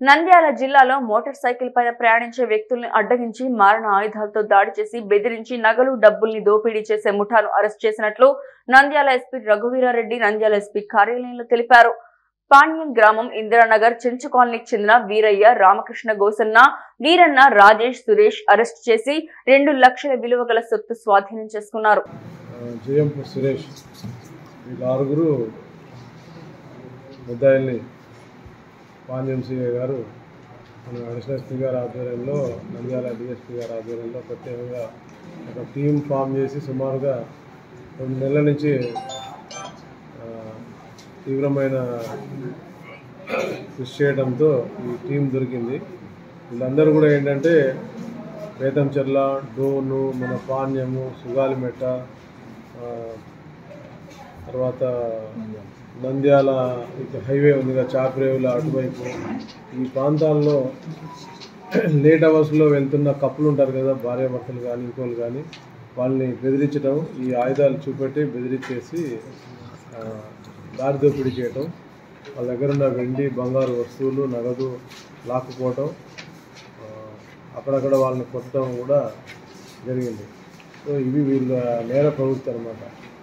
నంద్యాల జిల్లాలో motor cycle పైన ప్రయాణించే వ్యక్తుల్ని అడ్డగించి మారణ ఆయుధాలతో దాడి చేసి బెదిరించి నగలు డబ్బుల్ని దోపిడీ చేసే ముఠాను అరెస్ట్ చేసినట్లు నంద్యాల ఎస్పీ రఘువీరారెడ్డి నంద్యాల ఎస్పీ కార్యాలయంలో తెలిపారు పాణ్యం గ్రామం ఇందిరానగర్ చెంచు కాలనీకి చెందిన వీరయ్య రామకృష్ణ గోసన్న వీరన్న రాజేష్ సురేష్ అరెస్ట్ చేసి రెండు లక్షల విలువ గల సొత్తు స్వాధీనం చేసుకున్నారు జయంపు సురేష్ వీళ్ళ ఆరుగురు ముద్దాయిల్ని పాండ్యం సిఐ గారు మన అడిషనల్ ఎస్పీ గారి ఆధ్వర్యంలో నంద్యాల డిఎస్పీ గారి ఆధ్వర్యంలో ప్రత్యేకంగా ఒక టీం ఫామ్ చేసి సుమారుగా రెండు నెలల నుంచి ఆ, తీవ్రమైన కృషి చేయడంతో ఈ టీం దొరికింది వీళ్ళందరూ కూడా ఏంటంటే బేతంచెర్ల డోను మన పాణ్యము సుగాలిమెట్ట ఆ, తర్వాత నంద్యాల ఇక హైవే ఉంది కదా చాపరేవుల అటువైపు ఈ ప్రాంతాల్లో లేట్ అవర్స్లో వెళ్తున్న కప్పులు ఉంటారు కదా భార్యాభర్తలు కానీ ఇంకోళ్ళు కానీ వాళ్ళని బెదిరించడం ఈ ఆయుధాలు చూపెట్టి బెదిరించేసి ఆ, దారి దోపిడీ చేయటం వాళ్ళ దగ్గర ఉన్న వెండి బంగారు వస్తువులు నగదు లాక్కుపోవటం ఆ, అక్కడక్కడ వాళ్ళని కొట్టడం కూడా జరిగింది సో ఇవి వీళ్ళ నేర ప్రవృత్తి అనమాట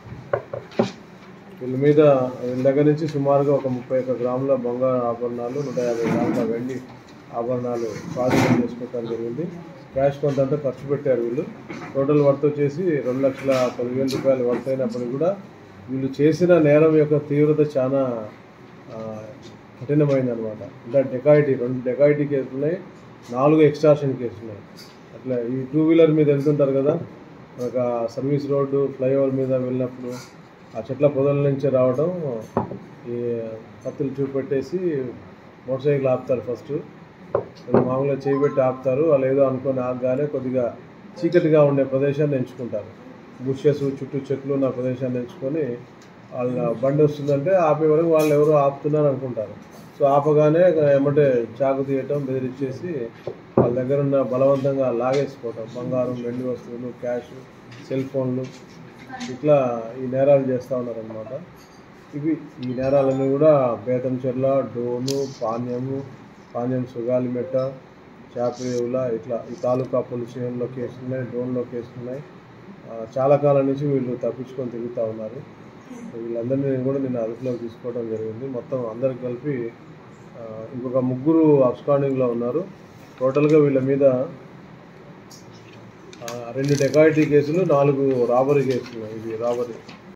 వీళ్ళ మీద వీళ్ళ దగ్గర నుంచి సుమారుగా ఒక ముప్పై ఒక్క గ్రాముల బంగారు ఆభరణాలు నూట యాభై గ్రాముల వెండి ఆభరణాలు స్వాధీనం చేసుకోవడం జరిగింది క్యాష్ కొంతంతా ఖర్చు పెట్టారు వీళ్ళు టోటల్ వర్త్ వచ్చేసి రెండు లక్షల పదివేల రూపాయలు వర్త్ అయినప్పటికీ కూడా వీళ్ళు చేసిన నేరం యొక్క తీవ్రత చాలా ఆ, కఠినమైంది అనమాట ఇంకా డెకాయిటీ రెండు డెకాయిటీ కేసులు ఉన్నాయి నాలుగు ఎక్స్టార్షన్ కేసులు ఉన్నాయి అట్లా ఈ టూ వీలర్ మీద వెళ్తుంటారు కదా ఒక సర్వీస్ రోడ్డు ఫ్లైఓవర్ మీద వెళ్ళినప్పుడు ఆ చెట్ల పొదల నుంచి రావడం ఈ కత్తులు చూపెట్టేసి మోటార్ సైకిల్ ఆపుతారు ఫస్ట్ వీళ్ళు మామూలుగా చేయబెట్టి ఆపుతారు వాళ్ళు ఏదో అనుకొని ఆగగానే కొద్దిగా చీకటిగా ఉండే ప్రదేశాన్ని ఎంచుకుంటారు బుషెస్ చుట్టూ చెట్లు ఉన్న ప్రదేశాన్ని ఎంచుకొని వాళ్ళ బండి వస్తుందంటే ఆపే వరకు వాళ్ళు ఎవరో ఆపుతున్నారు అనుకుంటారు సో ఆపగానే ఏమంటే చాకు తీయటం బెదిరించేసి వాళ్ళ దగ్గర ఉన్న బలవంతంగా లాగేసుకోవటం బంగారం వెండి వస్తువులు క్యాష్ సెల్ ఫోన్లు ఇట్లా ఈ నేరాలు చేస్తూ ఉన్నారనమాట ఇవి ఈ నేరాలన్నీ కూడా బేతంచెర్ల డోను పాణ్యము పాణ్యం సుగాలిమెట్ట చాపరేవుల ఇట్లా ఈ తాలూకా పోలీస్ స్టేషన్లో కేసులు ఉన్నాయి డోన్లో కేసులు ఉన్నాయి ఆ, చాలా కాలం నుంచి వీళ్ళు తప్పించుకొని తిరుగుతూ ఉన్నారు వీళ్ళందరినీ నేను కూడా నిన్న అదుపులోకి తీసుకోవడం జరిగింది మొత్తం అందరికి కలిపి ఆ, ఇంకొక ముగ్గురు అబ్స్కాండింగ్లో ఉన్నారు టోటల్గా వీళ్ళ మీద ఆ, రెండు డెకాయిటీ కేసులు నాలుగు రాబరీ కేసులు ఇది రాబరీ